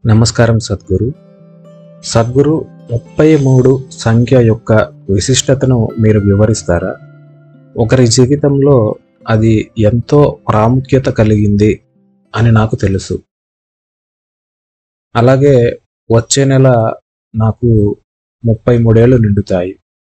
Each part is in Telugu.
నమస్కారం సద్గురు సద్గురు ముప్పై మూడు సంఖ్య యొక్క విశిష్టతను మీరు వివరిస్తారా ఒకరి జీవితంలో అది ఎంతో ప్రాముఖ్యత కలిగింది అని నాకు తెలుసు అలాగే వచ్చే నెల నాకు ముప్పై మూడేళ్ళు నిండుతాయి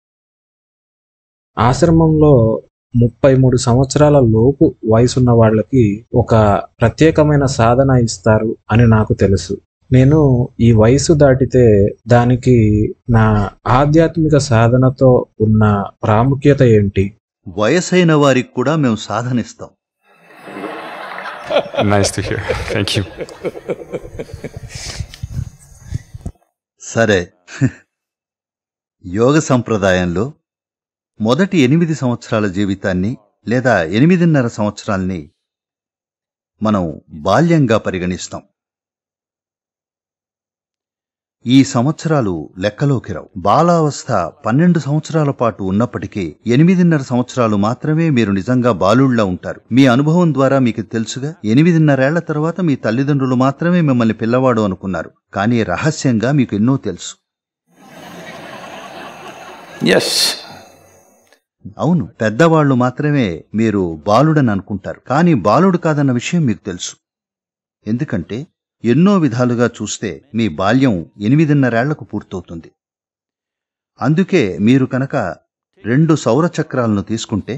ఆశ్రమంలో ముప్పై మూడు సంవత్సరాల లోపు వయసున్న వాళ్ళకి ఒక ప్రత్యేకమైన సాధన ఇస్తారు అని నాకు తెలుసు నేను ఈ వయసు దాటితే దానికి నా ఆధ్యాత్మిక సాధనతో ఉన్న ప్రాముఖ్యత ఏంటి వయసైన వారికి కూడా మేము సాధనిస్తాం Nice to hear. Thank you. సరే యోగ సంప్రదాయంలో మొదటి ఎనిమిది సంవత్సరాల జీవితాన్ని లేదా ఎనిమిదిన్నర సంవత్సరాల్ని మనం బాల్యంగా పరిగణిస్తాం ఈ సంవత్సరాలు లెక్కలోకి రావు బాలావస్థ పన్నెండు సంవత్సరాల పాటు ఉన్నప్పటికీ ఎనిమిదిన్నర సంవత్సరాలు మాత్రమే మీరు నిజంగా బాలుళ్ల ఉంటారు మీ అనుభవం ద్వారా మీకు తెలుసుగా ఎనిమిదిన్నరేళ్ల తర్వాత మీ తల్లిదండ్రులు మాత్రమే మిమ్మల్ని పిల్లవాడు అనుకున్నారు కానీ రహస్యంగా మీకు ఎన్నో తెలుసు Yes. అవును పెద్దవాళ్లు మాత్రమే మీరు బాలుడని అనుకుంటారు కానీ బాలుడు కాదన్న విషయం మీకు తెలుసు ఎందుకంటే ఎన్నో విధాలుగా చూస్తే మీ బాల్యం ఎనిమిదిన్నరేళ్లకు పూర్తవుతుంది అందుకే మీరు కనుక రెండు సౌర చక్రాలను తీసుకుంటే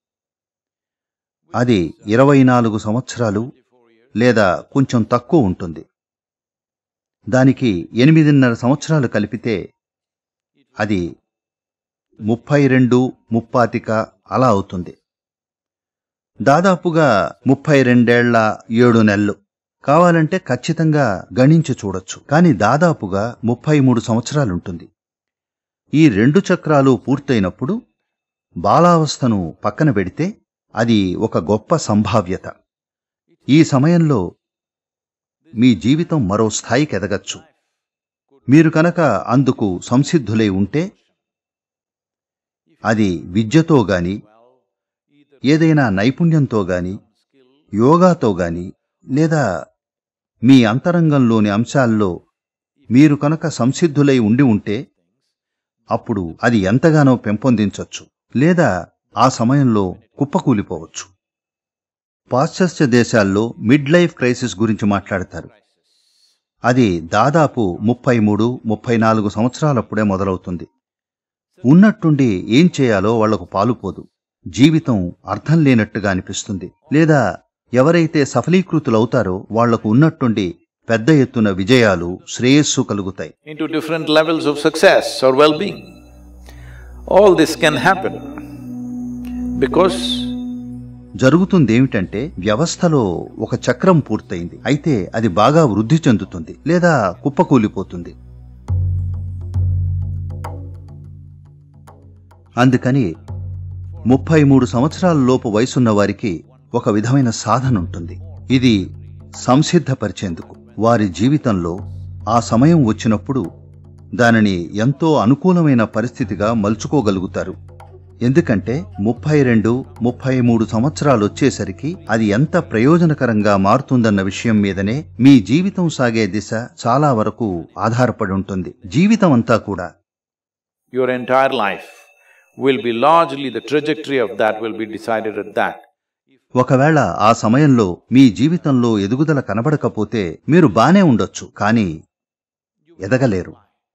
అది ఇరవై నాలుగు సంవత్సరాలు లేదా కొంచెం తక్కువ ఉంటుంది దానికి ఎనిమిదిన్నర సంవత్సరాలు కలిపితే అది ముప్పై రెండు ముప్పాతిక అలా అవుతుంది దాదాపుగా ముప్పై రెండేళ్ల ఏడు నెలలు కావాలంటే ఖచ్చితంగా గణించి చూడొచ్చు కానీ దాదాపుగా ముప్పై మూడు సంవత్సరాలుంటుంది ఈ రెండు చక్రాలు పూర్తయినప్పుడు బాలావస్థను పక్కన పెడితే అది ఒక గొప్ప సంభావ్యత ఈ సమయంలో మీ జీవితం మరో స్థాయికి ఎదగచ్చు మీరు కనుక అందుకు సంసిద్ధులై ఉంటే అది విద్యతో గాని ఏదైనా నైపుణ్యంతో గాని యోగాతో గాని లేదా మీ అంతరంగంలోని అంశాల్లో మీరు కనుక సంసిద్ధులై ఉండి ఉంటే అప్పుడు అది ఎంతగానో పెంపొందించొచ్చు లేదా ఆ సమయంలో కుప్పకూలిపోవచ్చు పాశ్చాత్య దేశాల్లో మిడ్ లైఫ్ క్రైసిస్ గురించి మాట్లాడతారు అది దాదాపు ముప్పై మూడు ముప్పై నాలుగు సంవత్సరాలప్పుడే మొదలవుతుంది ఉన్నట్టుండి ఏం చేయాలో వాళ్లకు పాలుపోదు జీవితం అర్థం లేనట్టుగా అనిపిస్తుంది లేదా ఎవరైతే సఫలీకృతులవుతారో వాళ్లకు ఉన్నట్టుండి పెద్ద ఎత్తున విజయాలు శ్రేయస్సు కలుగుతాయి Into different levels of success or well-being. All this can happen because జరుగుతుంది ఏమిటంటే వ్యవస్థలో ఒక చక్రం పూర్తయింది అయితే అది బాగా వృద్ధి చెందుతుంది లేదా కుప్పకూలిపోతుంది అందుకని ముప్పై మూడు సంవత్సరాల లోపు వయసున్న వారికి ఒక విధమైన సాధన ఉంటుంది ఇది సంసిద్ధపరిచేందుకు వారి జీవితంలో ఆ సమయం వచ్చినప్పుడు దానిని ఎంతో అనుకూలమైన పరిస్థితిగా మలుచుకోగలుగుతారు ఎందుకంటే ముప్పై రెండు ముప్పై మూడు సంవత్సరాలు వచ్చేసరికి అది ఎంత ప్రయోజనకరంగా మారుతుందన్న విషయం మీదనే మీ జీవితం సాగే దిశ చాలా వరకు ఆధారపడి ఉంటుంది జీవితం అంతా కూడా your entire life will be largely the trajectory of that will be decided at that. ఒకవేళ ఆ సమయంలో మీ జీవితంలో ఎదుగుదల కనబడకపోతే మీరు బానే ఉండొచ్చు కానీ ఎదగలేరు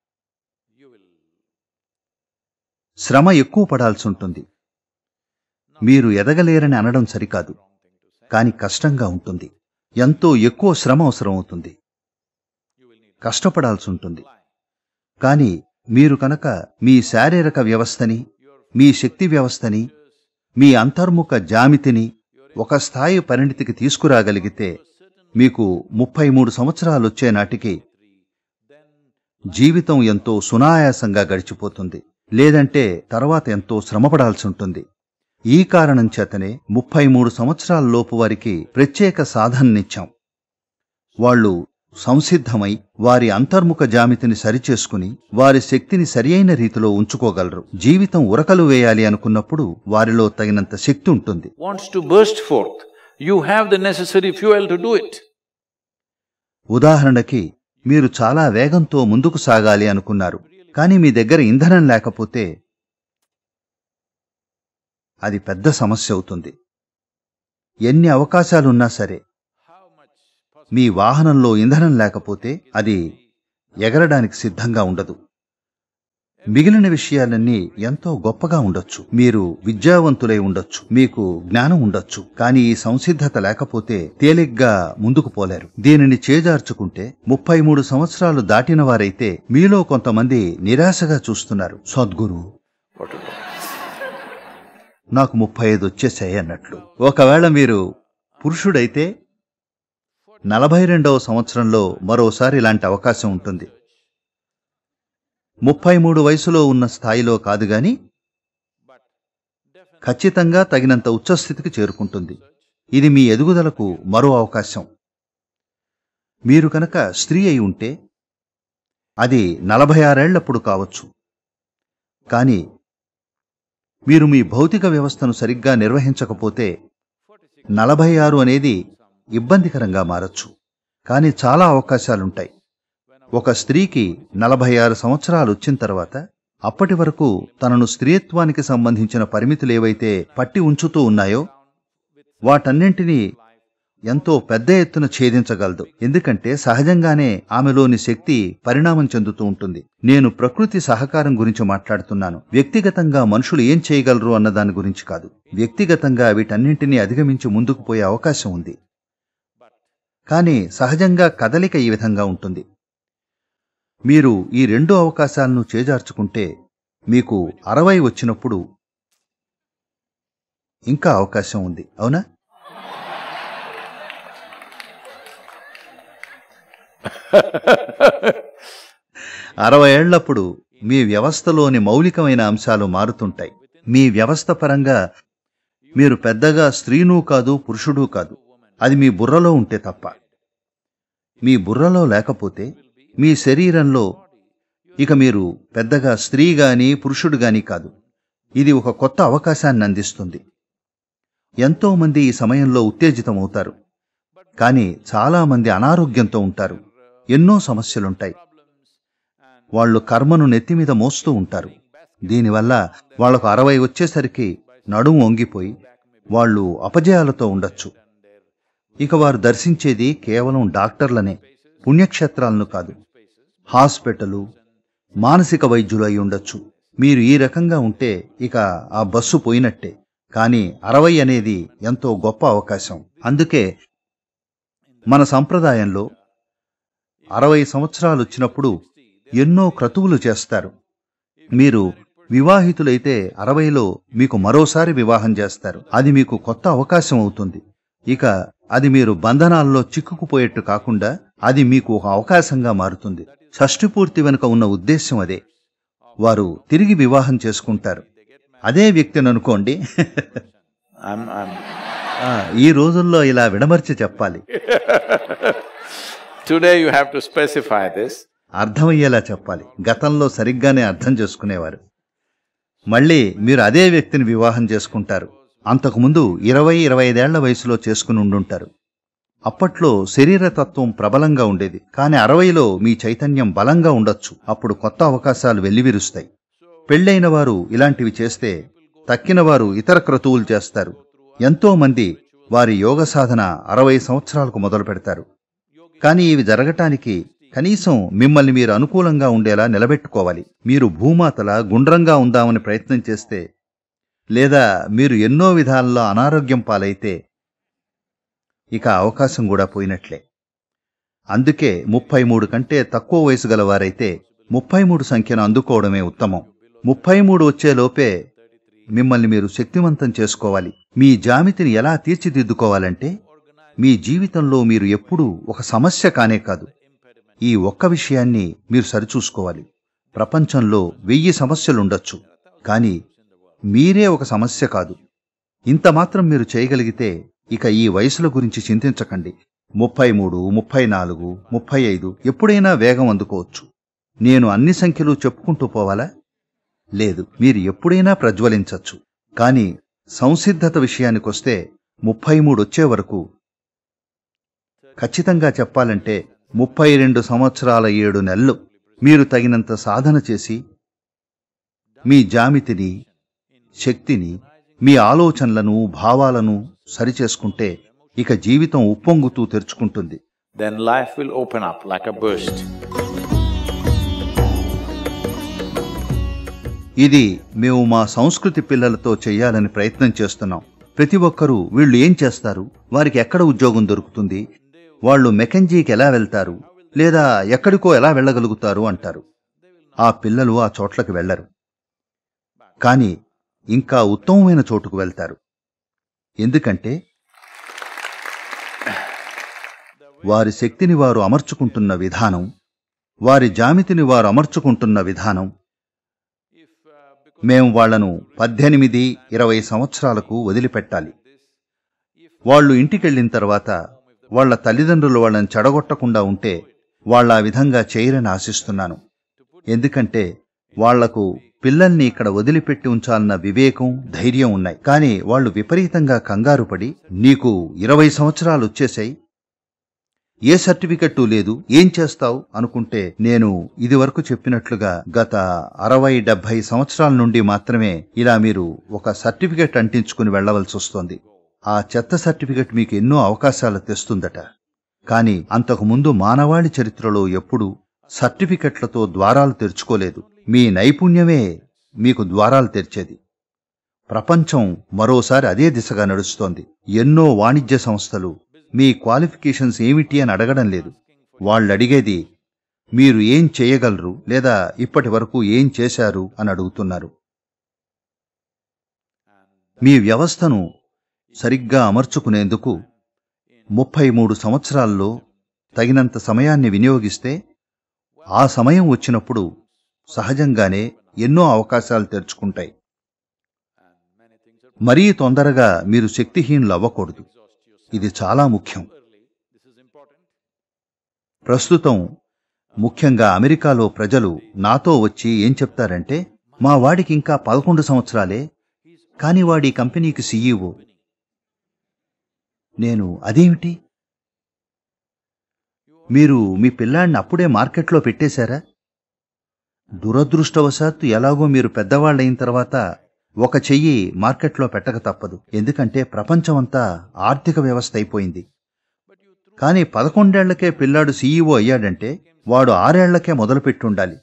శ్రమ ఎక్కువ పడాల్సి ఉంటుంది మీరు ఎదగలేరని అనడం సరికాదు కాని కష్టంగా ఉంటుంది ఎంతో ఎక్కువ శ్రమ అవసరం అవుతుంది కష్టపడాల్సి ఉంటుంది కాని మీరు కనుక మీ శారీరక వ్యవస్థని మీ శక్తి వ్యవస్థని మీ అంతర్ముఖ జామితిని ఒక స్థాయి పరిణితికి తీసుకురాగలిగితే మీకు ముప్పై మూడు సంవత్సరాలు వచ్చే నాటికి జీవితం ఎంతో సునాయాసంగా గడిచిపోతుంది లేదంటే తర్వాత ఎంతో శ్రమపడాల్సి ఉంటుంది ఈ కారణం చేతనే ముప్పై మూడు సంవత్సరాల లోపు వారికి ప్రత్యేక సాధననిచ్చాం వాళ్ళు సంసిద్ధమై వారి అంతర్ముఖ జామితిని సరిచేసుకుని వారి శక్తిని సరియైన రీతిలో ఉంచుకోగలరు జీవితం ఉరకలు వేయాలి అనుకున్నప్పుడు వారిలో తగినంత శక్తి ఉంటుంది Wants to burst forth, you have the necessary fuel to do it. ఉదాహరణకి మీరు చాలా వేగంతో ముందుకు సాగాలి అనుకున్నారు కానీ మీ దగ్గర ఇంధనం లేకపోతే అది పెద్ద సమస్య అవుతుంది ఎన్ని అవకాశాలున్నా సరే మీ వాహనంలో ఇంధనం లేకపోతే అది ఎగరడానికి సిద్ధంగా ఉండదు మిగిలిన విషయాలన్నీ ఎంతో గొప్పగా ఉండొచ్చు మీరు విద్యావంతులై ఉండొచ్చు మీకు జ్ఞానం ఉండొచ్చు కానీ ఈ సంసిద్ధత లేకపోతే తేలిగ్గా ముందుకు పోలేరు దీనిని చేజార్చుకుంటే ముప్పై మూడు సంవత్సరాలు దాటిన వారైతే మీలో కొంతమంది నిరాశగా చూస్తున్నారు సద్గురు What to do? నాకు ముప్పై ఐదు వచ్చేసాయి అన్నట్లు ఒకవేళ మీరు పురుషుడైతే నలభై రెండవ సంవత్సరంలో మరోసారి ఇలాంటి అవకాశం ఉంటుంది ముప్పై మూడు వయసులో ఉన్న స్థాయిలో కాదు గాని ఖచ్చితంగా తగినంత ఉచ్చస్థితికి చేరుకుంటుంది ఇది మీ ఎదుగుదలకు మరో అవకాశం మీరు కనుక స్త్రీ అయి ఉంటే అది నలభై ఆరేళ్లప్పుడు కావచ్చు కానీ మీరు మీ భౌతిక వ్యవస్థను సరిగ్గా నిర్వహించకపోతే నలభై ఆరు అనేది ఇబ్బందికరంగా మారచ్చు కానీ చాలా అవకాశాలుంటాయి ఒక స్త్రీకి నలభై ఆరు సంవత్సరాలు వచ్చిన తర్వాత అప్పటి వరకు తనను స్త్రీత్వానికి సంబంధించిన పరిమితులేవైతే పట్టి ఉంచుతూ ఉన్నాయో వాటన్నింటినీ ఎంతో పెద్ద ఎత్తున ఛేదించగలదు ఎందుకంటే సహజంగానే ఆమెలోని శక్తి పరిణామం చెందుతూ ఉంటుంది నేను ప్రకృతి సహకారం గురించి మాట్లాడుతున్నాను వ్యక్తిగతంగా మనుషులు ఏం చేయగలరు అన్న దాని గురించి కాదు వ్యక్తిగతంగా వీటన్నింటినీ అధిగమించి ముందుకు పోయే అవకాశం ఉంది కానీ సహజంగా కదలిక ఈ విధంగా ఉంటుంది మీరు ఈ రెండు అవకాశాలను చేజార్చుకుంటే మీకు అరవై వచ్చినప్పుడు ఇంకా అవకాశం ఉంది అవునా అరవై ఏళ్లప్పుడు మీ వ్యవస్థలోని మౌలికమైన అంశాలు మారుతుంటాయి మీ వ్యవస్థ పరంగా మీరు పెద్దగా స్త్రీనూ కాదు పురుషుడు కాదు అది మీ బుర్రలో ఉంటే తప్ప మీ బుర్రలో లేకపోతే మీ శరీరంలో ఇక మీరు పెద్దగా స్త్రీ గాని పురుషుడు గాని కాదు ఇది ఒక కొత్త అవకాశాన్ని అందిస్తుంది ఎంతో మంది ఈ సమయంలో ఉత్తేజితమవుతారు కానీ చాలా మంది అనారోగ్యంతో ఉంటారు ఎన్నో సమస్యలుంటాయి వాళ్ళు కర్మను నెత్తిమీద మోస్తూ ఉంటారు దీనివల్ల వాళ్లకు అరవై వచ్చేసరికి నడుము వంగిపోయి వాళ్ళు అపజయాలతో ఉండొచ్చు ఇక వారు దర్శించేది కేవలం డాక్టర్లనే పుణ్యక్షేత్రాలను కాదు హాస్పిటలు మానసిక వైద్యులు అయి ఉండొచ్చు మీరు ఈ రకంగా ఉంటే ఇక ఆ బస్సు పోయినట్టే కానీ అరవై అనేది ఎంతో గొప్ప అవకాశం అందుకే మన సంప్రదాయంలో అరవై సంవత్సరాలు వచ్చినప్పుడు ఎన్నో క్రతువులు చేస్తారు మీరు వివాహితులైతే అరవైలో మీకు మరోసారి వివాహం చేస్తారు అది మీకు కొత్త అవకాశం అవుతుంది ఇక అది మీరు బంధనాల్లో చిక్కుకుపోయేట్టు కాకుండా అది మీకు ఒక అవకాశంగా మారుతుంది షష్ఠి పూర్తి వెనుక ఉన్న ఉద్దేశం అదే వారు తిరిగి వివాహం చేసుకుంటారు అదే వ్యక్తిని అనుకోండి I'm, I'm, ఆ, ఈ రోజుల్లో ఇలా విడమర్చి చెప్పాలి today you have to specify this. అర్థమయ్యేలా చెప్పాలి గతంలో సరిగ్గానే అర్థం చేసుకునేవారు మళ్ళీ మీరు అదే వ్యక్తిని వివాహం చేసుకుంటారు అంతకుముందు ఇరవై ఇరవై ఐదేళ్ల వయసులో చేసుకుని ఉండుంటారు అప్పట్లో శరీరతత్వం ప్రబలంగా ఉండేది కానీ అరవైలో మీ చైతన్యం బలంగా ఉండొచ్చు అప్పుడు కొత్త అవకాశాలు వెల్లివిరుస్తాయి పెళ్ళైన వారు ఇలాంటివి చేస్తే తక్కిన వారు ఇతర క్రతువులు చేస్తారు ఎంతో మంది వారి యోగ సాధన అరవై సంవత్సరాలకు మొదలు పెడతారు కానీ ఇవి జరగటానికి కనీసం మిమ్మల్ని మీరు అనుకూలంగా ఉండేలా నిలబెట్టుకోవాలి మీరు భూమాతలా గుండ్రంగా ఉందామని ప్రయత్నం చేస్తే లేదా మీరు ఎన్నో విధాల్లో అనారోగ్యం పాలైతే ఇక అవకాశం కూడా పోయినట్లే అందుకే ముప్పై మూడు కంటే తక్కువ వయసు గలవారైతే ముప్పై మూడు సంఖ్యను అందుకోవడమే ఉత్తమం ముప్పై మూడు వచ్చేలోపే మిమ్మల్ని మీరు శక్తివంతం చేసుకోవాలి మీ జామితిని ఎలా తీర్చిదిద్దుకోవాలంటే మీ జీవితంలో మీరు ఎప్పుడూ ఒక సమస్య కానే కాదు ఈ ఒక్క విషయాన్ని మీరు సరిచూసుకోవాలి ప్రపంచంలో వెయ్యి సమస్యలుండొచ్చు కానీ మీరే ఒక సమస్య కాదు ఇంత మాత్రం మీరు చేయగలిగితే ఇక ఈ వయసుల గురించి చింతించకండి ముప్పై మూడు ముప్పై నాలుగు ముప్పై ఐదు ఎప్పుడైనా వేగం అందుకోవచ్చు నేను అన్ని సంఖ్యలు చెప్పుకుంటూ పోవాలా లేదు మీరు ఎప్పుడైనా ప్రజ్వలించచ్చు కానీ సంసిద్ధత విషయానికొస్తే ముప్పై మూడు వచ్చే వరకు ఖచ్చితంగా చెప్పాలంటే ముప్పై రెండు సంవత్సరాల ఏడు నెలలు మీరు తగినంత సాధన చేసి మీ జామితిని శక్తిని మీ ఆలోచనలను భావాలను సరిచేసుకుంటే ఇక జీవితం ఉప్పొంగుతూ తెరుచుకుంటుంది then life will open up like a burst. ఇది మేము మా సంస్కృతి పిల్లలతో చేయాలని ప్రయత్నం చేస్తున్నాం ప్రతి ఒక్కరూ వీళ్ళు ఏం చేస్తారు వారికి ఎక్కడ ఉద్యోగం దొరుకుతుంది వాళ్ళు మెకంజీకి ఎలా వెళ్తారు లేదా ఎక్కడికో ఎలా వెళ్ళగలుగుతారు అంటారు ఆ పిల్లలు ఆ చోట్లకు వెళ్లరు కానీ ఇంకా ఉత్తమమైన చోటుకు వెళ్తారు ఎందుకంటే వారి శక్తిని వారు అమర్చుకుంటున్న విధానం వారి జామితిని వారు అమర్చుకుంటున్న విధానం మేం వాళ్లను పద్దెనిమిది ఇరవై సంవత్సరాలకు వదిలిపెట్టాలి వాళ్ళు ఇంటికెళ్ళిన తర్వాత వాళ్ళ తల్లిదండ్రులు వాళ్ళని చెడగొట్టకుండా ఉంటే వాళ్ళ ఆ విధంగా చేయరని ఆశిస్తున్నాను ఎందుకంటే వాళ్లకు పిల్లల్ని ఇక్కడ వదిలిపెట్టి ఉంచాలన్న వివేకం ధైర్యం ఉన్నాయి కానీ వాళ్ళు విపరీతంగా కంగారు పడి నీకు ఇరవై సంవత్సరాలు వచ్చేసాయి ఏ సర్టిఫికెట్ లేదు ఏం చేస్తావు అనుకుంటే నేను ఇదివరకు చెప్పినట్లుగా గత అరవై డెబ్బై సంవత్సరాల నుండి మాత్రమే ఇలా మీరు ఒక సర్టిఫికెట్ అంటించుకుని వెళ్ళవలసి వస్తోంది ఆ చెత్త సర్టిఫికెట్ మీకు ఎన్నో అవకాశాలు తెస్తుందట కానీ అంతకు ముందు మానవాళి చరిత్రలో ఎప్పుడూ సర్టిఫికెట్లతో ద్వారాలు తెరుచుకోలేదు మీ నైపుణ్యమే మీకు ద్వారాలు తెరిచేది ప్రపంచం మరోసారి అదే దిశగా నడుస్తోంది ఎన్నో వాణిజ్య సంస్థలు మీ క్వాలిఫికేషన్స్ ఏమిటి అని అడగడం లేదు వాళ్ళు అడిగేది మీరు ఏం చేయగలరు లేదా ఇప్పటి వరకు ఏం చేశారు అని అడుగుతున్నారు మీ వ్యవస్థను సరిగ్గా అమర్చుకునేందుకు ముప్పై మూడు సంవత్సరాల్లో తగినంత సమయాన్ని వినియోగిస్తే ఆ సమయం వచ్చినప్పుడు సహజంగానే ఎన్నో అవకాశాలు తెరుచుకుంటాయి మరీ తొందరగా మీరు శక్తిహీనులు అవ్వకూడదు ఇది చాలా ముఖ్యం ప్రస్తుతం ముఖ్యంగా అమెరికాలో ప్రజలు నాతో వచ్చి ఏం చెప్తారంటే మా వాడికి ఇంకా పదకొండు సంవత్సరాలే కాని వాడి కంపెనీకి సీఈఓ నేను అదేమిటి మీరు మీ పిల్లాడిని అప్పుడే మార్కెట్లో పెట్టేశారా దురదృష్టవశాత్తు ఎలాగో మీరు పెద్దవాళ్ళయిన తర్వాత ఒక చెయ్యి మార్కెట్లో పెట్టక తప్పదు ఎందుకంటే ప్రపంచమంతా ఆర్థిక వ్యవస్థ అయిపోయింది కానీ పదకొండేళ్లకే పిల్లాడు సీఈఓ అయ్యాడంటే వాడు ఆరేళ్లకే మొదలుపెట్టుండాలి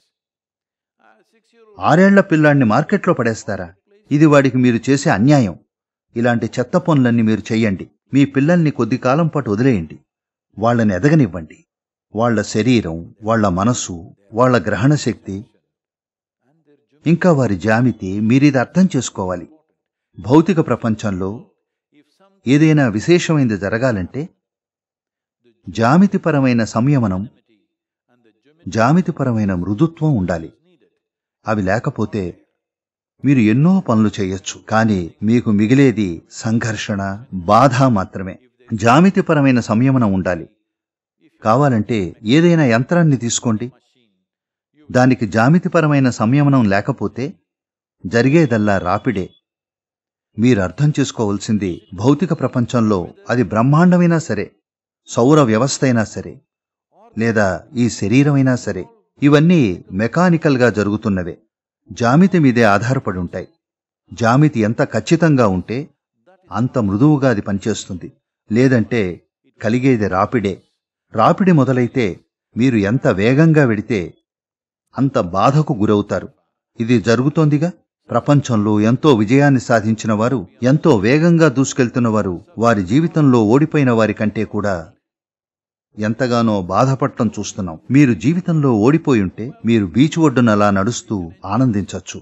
ఆరేళ్ల పిల్లాడిని మార్కెట్లో పడేస్తారా ఇది వాడికి మీరు చేసే అన్యాయం ఇలాంటి చెత్త పనులన్నీ మీరు చెయ్యండి మీ పిల్లల్ని కొద్ది కాలం పాటు వదిలేయండి వాళ్ళని ఎదగనివ్వండి వాళ్ళ శరీరం వాళ్ళ మనస్సు వాళ్ళ గ్రహణ శక్తి ఇంకా వారి జామితి మీరిది అర్థం చేసుకోవాలి భౌతిక ప్రపంచంలో ఏదైనా విశేషమైనది జరగాలంటే జామితిపరమైన సంయమనం జామితిపరమైన మృదుత్వం ఉండాలి అవి లేకపోతే మీరు ఎన్నో పనులు చేయొచ్చు కానీ మీకు మిగిలేది సంఘర్షణ బాధ మాత్రమే జామితిపరమైన సంయమనం ఉండాలి కావాలంటే ఏదైనా యంత్రాన్ని తీసుకోండి దానికి జామితిపరమైన సంయమనం లేకపోతే జరిగేదల్లా రాపిడే మీరు అర్థం చేసుకోవలసింది భౌతిక ప్రపంచంలో అది బ్రహ్మాండమైనా సరే సౌర వ్యవస్థ అయినా సరే లేదా ఈ శరీరమైనా సరే ఇవన్నీ మెకానికల్గా జరుగుతున్నవే జామితి మీదే ఆధారపడి ఉంటాయి జామితి ఎంత ఖచ్చితంగా ఉంటే అంత మృదువుగా అది పనిచేస్తుంది లేదంటే కలిగేది రాపిడే రాపిడి మొదలైతే మీరు ఎంత వేగంగా వెడితే అంత బాధకు గురవుతారు ఇది జరుగుతోందిగా ప్రపంచంలో ఎంతో విజయాన్ని సాధించిన వారు ఎంతో వేగంగా దూసుకెళ్తున్న వారు వారి జీవితంలో ఓడిపోయిన వారి కంటే కూడా ఎంతగానో బాధపడటం చూస్తున్నాం మీరు జీవితంలో ఓడిపోయి ఉంటే మీరు బీచ్ ఒడ్డున అలా నడుస్తూ ఆనందించొచ్చు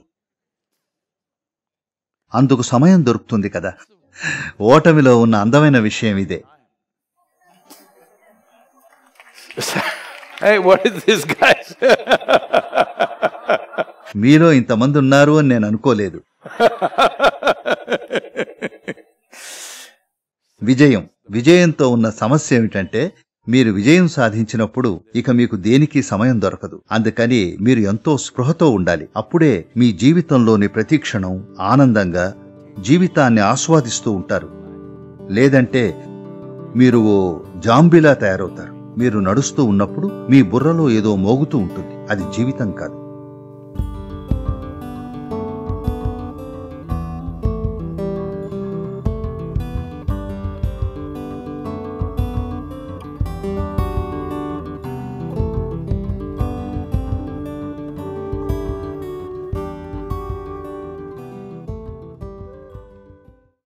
అందుకు సమయం దొరుకుతుంది కదా ఓటమిలో ఉన్న అందమైన విషయం ఇదే Hey, what is this, guys? మీలో ఇంతమంది ఉన్నారు అని నేను అనుకోలేదు విజయం విజయంతో ఉన్న సమస్య ఏమిటంటే మీరు విజయం సాధించినప్పుడు ఇక మీకు దేనికి సమయం దొరకదు అందుకని మీరు ఎంతో స్పృహతో ఉండాలి అప్పుడే మీ జీవితంలోని ప్రతి క్షణం ఆనందంగా జీవితాన్ని ఆస్వాదిస్తూ ఉంటారు లేదంటే మీరు ఓ జాంబీలా తయారవుతారు మీరు నడుస్తూ ఉన్నప్పుడు మీ బుర్రలో ఏదో మోగుతూ ఉంటుంది అది జీవితం కాదు